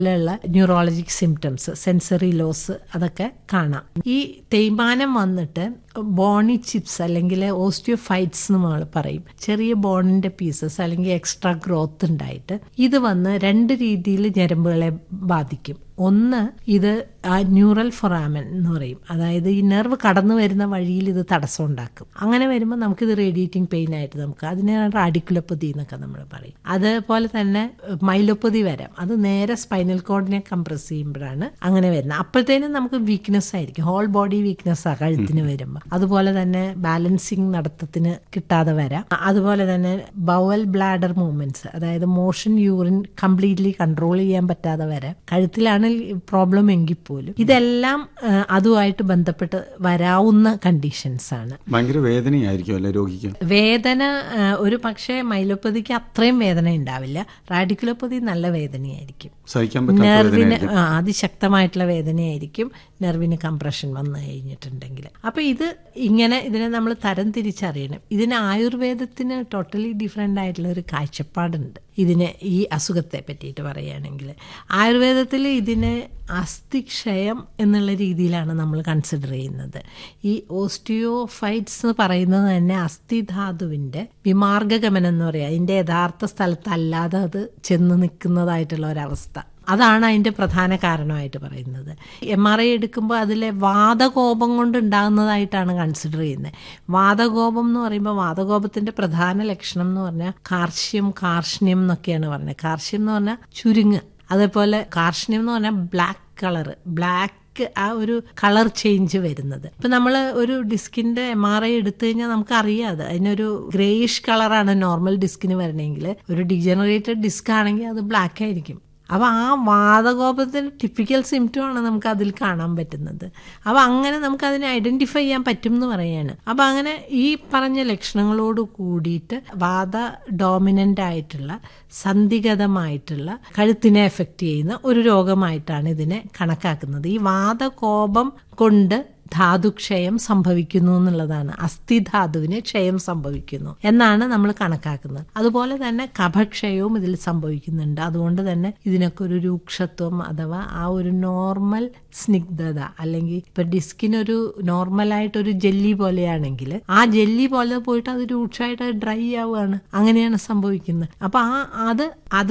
ലുള്ള neurologic symptoms sensory loss അതൊക്കെ കാണാം ഈ തേയ്മാനം വന്നിട്ട് ബോണി ചിപ്സ് അല്ലെങ്കിൽ ഓസ്റ്റിയോഫൈറ്റ്സ് എന്ന് നമ്മൾ പറയും ചെറിയ ബോണിന്റെ പീസസ് അല്ലെങ്കിൽ എക്സ്ട്രാ ഗ്രോത്ത് ഉണ്ടായിട്ട് ഇത് വന്ന് രണ്ട് രീതിയിൽ ഞരമ്പുകളെ ബാധിക്കും ഒന്ന് ഇത് ആ ന്യൂറൽ ഫൊറാമൻ എന്ന് പറയും അതായത് ഈ നെർവ് കടന്നു വരുന്ന വഴിയിൽ ഇത് തടസ്സം ഉണ്ടാക്കും അങ്ങനെ വരുമ്പോൾ നമുക്കിത് റേഡിയേറ്റിംഗ് പെയിൻ ആയിട്ട് നമുക്ക് അതിനാണ് റാഡിക്കുലോപ്പതി എന്നൊക്കെ നമ്മൾ പറയും അതുപോലെ തന്നെ മൈലോപ്പതി വരാം അത് നേരെ സ്പൈനൽ കോഡിനെ കംപ്രസ് ചെയ്യുമ്പോഴാണ് അങ്ങനെ വരുന്നത് അപ്പോഴത്തേനും നമുക്ക് വീക്ക്നെസ് ആയിരിക്കും ഹോൾ ബോഡി വീക്ക്നെസ് ആ കഴുത്തിന് വരുമ്പോൾ അതുപോലെ തന്നെ ബാലൻസിങ് നടത്തത്തിന് കിട്ടാതെ വരാം അതുപോലെ തന്നെ ബവൽ ബ്ലാഡർ മൂവ്മെന്റ്സ് അതായത് മോഷൻ യൂറിൻ കംപ്ലീറ്റ്ലി കൺട്രോൾ ചെയ്യാൻ പറ്റാതെ വരാം കഴുത്തിലാണ് പ്രോബ്ലം എങ്കിൽ പോലും ഇതെല്ലാം ആ, അതുമായിട്ട് ബന്ധപ്പെട്ട് വരാവുന്ന കണ്ടീഷൻസ് ആണ് ഭയങ്കര വേദനയായിരിക്കും അല്ലേ രോഗിക്ക് വേദന ആ, ഒരു പക്ഷേ മൈലോപ്പതിക്ക് അത്രയും വേദന ഉണ്ടാവില്ല റാഡിക്കുലോപ്പതി നല്ല വേദനയായിരിക്കും സഹിക്കാൻ പറ്റാത്ത നെർവിന് വേദനയായിരിക്കും ആ, അതിശക്തമായിട്ടുള്ള വേദനയായിരിക്കും നെർവിന് കംപ്രഷൻ വന്നു കഴിഞ്ഞിട്ടുണ്ടെങ്കിൽ അപ്പൊ ഇത് ഇങ്ങനെ ഇതിനെ നമ്മൾ തരം തിരിച്ചറിയണം ഇതിന് ആയുർവേദത്തിന് ടോട്ടലി ഡിഫറെൻ്റ് ആയിട്ടുള്ള ഒരു കാഴ്ചപ്പാടുണ്ട് ഇതിന് ഈ അസുഖത്തെ പറ്റിയിട്ട് പറയുകയാണെങ്കിൽ ആയുർവേദത്തിൽ ഇതിന് അസ്ഥിക്ഷയം എന്നുള്ള രീതിയിലാണ് നമ്മൾ കൺസിഡർ ചെയ്യുന്നത് ഈ ഓസ്റ്റിയോഫൈറ്റ്സ് എന്ന് പറയുന്നത് തന്നെ അസ്ഥിധാതുവിൻ്റെ വിമാർഗഗമനം എന്ന് പറയുക അതിൻ്റെ യഥാർത്ഥ സ്ഥലത്തല്ലാതെ അത് ചെന്ന് നിൽക്കുന്നതായിട്ടുള്ള ഒരവസ്ഥ അതാണ് അതിൻ്റെ പ്രധാന കാരണമായിട്ട് പറയുന്നത് എം ആർ ഐ എടുക്കുമ്പോൾ അതിലെ വാതകോപം കൊണ്ട് ഉണ്ടാകുന്നതായിട്ടാണ് കൺസിഡർ ചെയ്യുന്നത് വാതകോപം എന്ന് പറയുമ്പോൾ വാതകോപത്തിൻ്റെ പ്രധാന ലക്ഷണം എന്ന് പറഞ്ഞാൽ കാർഷ്യം കാർഷ്ണ്യം എന്നൊക്കെയാണ് പറയുന്നത് കാർഷ്യം എന്ന് പറഞ്ഞാൽ ചുരുങ്ങ് അതേപോലെ കാർഷ്ണ്യം എന്ന് പറഞ്ഞാൽ ബ്ലാക്ക് കളറ് ബ്ലാക്ക് ആ ഒരു കളർ ചേഞ്ച് വരുന്നത് ഇപ്പൊ നമ്മൾ ഒരു ഡിസ്കിന്റെ എം ആർ ഐ എടുത്തു കഴിഞ്ഞാൽ നമുക്ക് അറിയാം അത് അതിനൊരു ഗ്രേയിഷ് കളറാണ് നോർമൽ ഡിസ്കിന് വരണമെങ്കിൽ ഒരു ഡിജനറേറ്റഡ് ഡിസ്ക് ആണെങ്കിൽ അത് ബ്ലാക്ക് ആയിരിക്കും അപ്പോൾ ആ വാതകോപത്തിൻ്റെ ടിപ്പിക്കൽ സിംറ്റം ആണ് നമുക്ക് അതിൽ കാണാൻ പറ്റുന്നത് അപ്പോൾ അങ്ങനെ നമുക്ക് അതിനെ ഐഡന്റിഫൈ ചെയ്യാൻ പറ്റും എന്ന് പറയാണ് അപ്പോൾ അങ്ങനെ ഈ പറഞ്ഞ ലക്ഷണങ്ങളോട് കൂടിയിട്ട് വാദ ഡോമിനൻ്റ് ആയിട്ടുള്ള സന്ധിഗതമായിട്ടുള്ള കഴുത്തിനെ എഫക്റ്റ് ചെയ്യുന്ന ഒരു രോഗമായിട്ടാണ് ഇതിനെ കണക്കാക്കുന്നത് ഈ വാദകോപം കൊണ്ട് ധാതുക്ഷയം സംഭവിക്കുന്നു എന്നുള്ളതാണ് അസ്ഥിധാതുവിന് ക്ഷയം സംഭവിക്കുന്നു എന്നാണ് നമ്മൾ കണക്കാക്കുന്നത് അതുപോലെ തന്നെ കഫക്ഷയവും ഇതിൽ സംഭവിക്കുന്നുണ്ട് അതുകൊണ്ട് തന്നെ ഇതിനൊക്കെ ഒരു രൂക്ഷത്വം അഥവാ ആ ഒരു നോർമൽ സ്നിഗ്ധത അല്ലെങ്കിൽ ഇപ്പൊ ഡിസ്കിനൊരു നോർമലായിട്ടൊരു ജെല്ലി പോലെയാണെങ്കിൽ ആ ജെല്ലി പോലെ പോയിട്ട് അത് രൂക്ഷമായിട്ട് ഡ്രൈ ആവുകയാണ് അങ്ങനെയാണ് സംഭവിക്കുന്നത് അപ്പൊ ആ അത്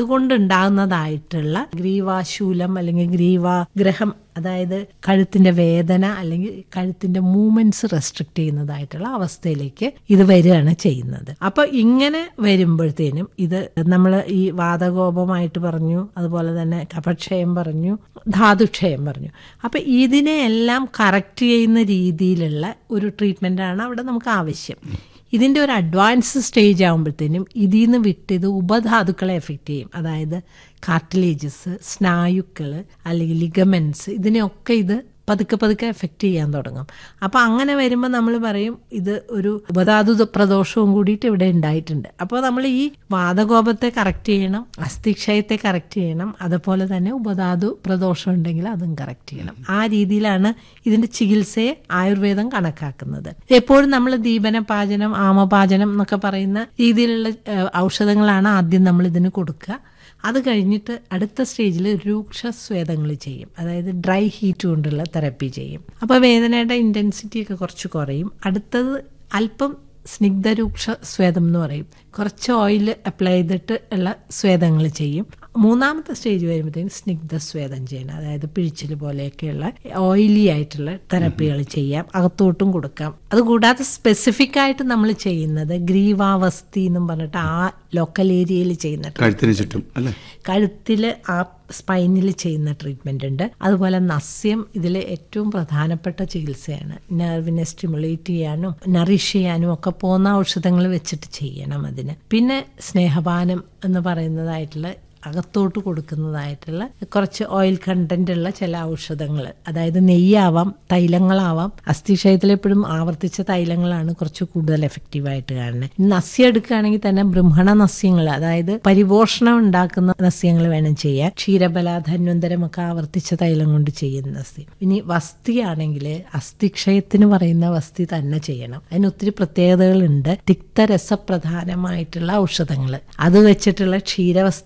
അതുകൊണ്ടുണ്ടാകുന്നതായിട്ടുള്ള ഗ്രീവാശൂലം അല്ലെങ്കിൽ ഗ്രീവാഗ്രഹം അതായത് കഴുത്തിന്റെ വേദന അല്ലെങ്കിൽ കഴുത്തിന്റെ മൂവ്മെന്റ്സ് റെസ്ട്രിക്ട് ചെയ്യുന്നതായിട്ടുള്ള അവസ്ഥയിലേക്ക് ഇത് വരികയാണ് ചെയ്യുന്നത് അപ്പൊ ഇങ്ങനെ വരുമ്പോഴത്തേനും ഇത് നമ്മൾ ഈ വാതകോപമായിട്ട് പറഞ്ഞു അതുപോലെ തന്നെ കഫക്ഷയം പറഞ്ഞു ധാതുക്ഷയം പറഞ്ഞു അപ്പൊ ഇതിനെയെല്ലാം കറക്റ്റ് ചെയ്യുന്ന രീതിയിലുള്ള ഒരു ട്രീറ്റ്മെന്റ് ആണ് അവിടെ നമുക്ക് ആവശ്യം ഇതിൻ്റെ ഒരു അഡ്വാൻസ് സ്റ്റേജ് ആകുമ്പോഴത്തേനും ഇതിൽ നിന്ന് വിട്ട് ഇത് ഉപധാതുക്കളെ എഫക്റ്റ് ചെയ്യും അതായത് കാർട്ടിലേജസ് സ്നായുക്കൾ അല്ലെങ്കിൽ ലിഗമെൻസ് ഇതിനെയൊക്കെ ഇത് പതുക്കെ പതുക്കെ എഫക്റ്റ് ചെയ്യാൻ തുടങ്ങും അപ്പോൾ അങ്ങനെ വരുമ്പോൾ നമ്മൾ പറയും ഇത് ഒരു ഉപധാതു പ്രദോഷവും കൂടിയിട്ട് ഇവിടെ ഉണ്ടായിട്ടുണ്ട് അപ്പോൾ നമ്മൾ ഈ വാതകോപത്തെ കറക്റ്റ് ചെയ്യണം അസ്ഥിക്ഷയത്തെ കറക്റ്റ് ചെയ്യണം അതുപോലെ തന്നെ ഉപധാതു പ്രദോഷം ഉണ്ടെങ്കിൽ അതും കറക്റ്റ് ചെയ്യണം ആ രീതിയിലാണ് ഇതിന്റെ ചികിത്സയെ ആയുർവേദം കണക്കാക്കുന്നത് എപ്പോഴും നമ്മൾ ദീപനപാചനം ആമപാചനം എന്നൊക്കെ പറയുന്ന രീതിയിലുള്ള ഏഹ്, ഔഷധങ്ങളാണ് ആദ്യം നമ്മൾ ഇതിന് കൊടുക്കുക അത് കഴിഞ്ഞിട്ട് അടുത്ത സ്റ്റേജിൽ രൂക്ഷ സ്വേദങ്ങൾ ചെയ്യും അതായത് ഡ്രൈ ഹീറ്റ് കൊണ്ടുള്ള തെറപ്പി ചെയ്യും അപ്പോൾ വേദനയുടെ ഇൻറ്റൻസിറ്റി ഒക്കെ കുറച്ച് കുറയും അടുത്തത് അല്പം സ്നിഗ്ധരൂക്ഷ സ്വേദം എന്ന് പറയും കുറച്ച് ഓയിൽ അപ്ലൈ ചെയ്തിട്ട് ഉള്ള സ്വേദങ്ങൾ ചെയ്യും മൂന്നാമത്തെ സ്റ്റേജ് വരുമ്പോഴത്തേക്കും സ്നിഗ്ധ സ്വേദം ചെയ്യണം അതായത് പിഴിച്ചിൽ പോലെയൊക്കെയുള്ള ഓയിലി ആയിട്ടുള്ള തെറപ്പികൾ ചെയ്യാം അകത്തോട്ടും കൊടുക്കാം അതുകൂടാതെ സ്പെസിഫിക് ആയിട്ട് നമ്മൾ ചെയ്യുന്നത് ഗ്രീവാവസ്ഥി എന്നും പറഞ്ഞിട്ട് ആ ലോക്കൽ ഏരിയയിൽ ചെയ്യുന്ന കഴുത്തിന് ചുറ്റും അല്ലേ കഴുത്തിൽ ആ സ്പൈനിൽ ചെയ്യുന്ന ട്രീറ്റ്മെന്റ് ഉണ്ട് അതുപോലെ നസ്യം ഇതിൽ ഏറ്റവും പ്രധാനപ്പെട്ട ചികിത്സയാണ് നെർവിനെ സ്റ്റിമുലേറ്റ് ചെയ്യാനും നറിഷ് ചെയ്യാനും ഒക്കെ പോകുന്ന ഔഷധങ്ങൾ വെച്ചിട്ട് ചെയ്യണം അതിന് പിന്നെ സ്നേഹപാനം എന്ന് പറയുന്നതായിട്ടുള്ള അകത്തോട്ട് കൊടുക്കുന്നതായിട്ടുള്ള കുറച്ച് ഓയിൽ കണ്ടന്റ് ഉള്ള ചില ഔഷധങ്ങൾ അതായത് നെയ്യാവാം തൈലങ്ങളാവാം അസ്ഥിക്ഷയത്തിൽ എപ്പോഴും ആവർത്തിച്ച തൈലങ്ങളാണ് കുറച്ച് കൂടുതൽ എഫക്റ്റീവായിട്ട് കാണുന്നത് നസ്യം എടുക്കുകയാണെങ്കിൽ തന്നെ ബ്രഹ്മണ നസ്യങ്ങൾ അതായത് പരിപോഷണം ഉണ്ടാക്കുന്ന നസ്യങ്ങൾ വേണം ചെയ്യാൻ ക്ഷീരബല ധന്വന്തരം ഒക്കെ ആവർത്തിച്ച തൈലം കൊണ്ട് ചെയ്യുന്ന നസ്യം ഇനി വസ്തിയാണെങ്കിൽ അസ്ഥിക്ഷയത്തിന് പറയുന്ന വസ്തി തന്നെ ചെയ്യണം അതിന് ഒത്തിരി പ്രത്യേകതകളുണ്ട് തിക്തരസപ്രധാനമായിട്ടുള്ള ഔഷധങ്ങൾ അത് വെച്ചിട്ടുള്ള ക്ഷീരവസ്തിയാണ് എടുത്ത്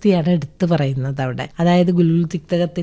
എടുത്തു പറയുന്നത് അവിടെ അതായത് ഗുലുൽ തിക്തകത്തിൽ